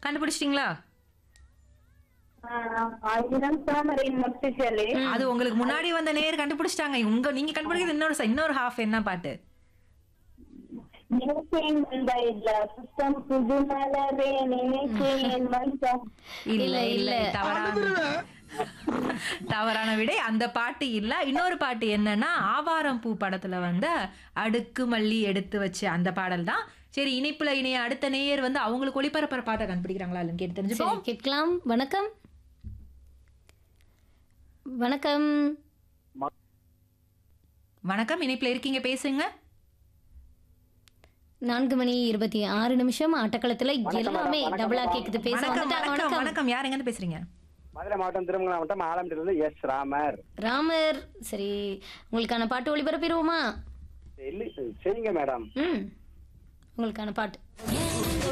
கண்டுபிடிச்சிட்டீங்களா ஆயிரம் தாமரையின் மொட்டுச்சலே அது உங்களுக்கு முன்னாடி வந்த நேர் கண்டுபிடிச்சிட்டாங்க உங்க நீங்க கண்டுபிடிக்கிறது இன்னொரு side- இன்னொரு ஹாஃப் என்ன பாட்டு நினைச்சேன் வந்தாயில்ல புத்தம் புது மலரே நினைச்சேன் வந்தா இல்ல இல்ல, இல்ல இல்ல. தவறான தவறான விடை அந்த பாட்டு இல்ல இன்னொரு பாட்டு என்னன்னா ஆவாரம் பூ படத்துல வந்து அடுக்கு மல்லி எடுத்து வச்சு அந்த பாடல் தான் சரி இனிப்புல இணைய அடுத்த நேயர் வந்து அவங்களுக்கு ஒளிபரப்புற பாட்டை கண்டுபிடிக்கிறாங்களா இல்லைன்னு கேட்டு தெரிஞ்சுப்போம் சரி கேட்கலாம் வணக்கம் வணக்கம் வணக்கம் இணைப்புல இருக்கீங்க பேசுங்க நான்கு மணி இருபத்தி ஆறு நிமிஷம் ஆட்டக்களத்துல எல்லாமே டபுளா கேக்குது பேச வணக்கம் வந்துட்டாங்க வணக்கம் வணக்கம் வணக்கம் யார் எங்க பேசுறீங்க மதுரை மாவட்டம் திருமங்கலம் மாவட்டம் ஆலம்பட்டிலிருந்து எஸ் ராமர் ராமர் சரி உங்களுக்கான பாட்டு ஒளிபரப்பிடுவோமா இல்லை செய்யுங்க மேடம் ம் உங்களுக்கான பாட்டு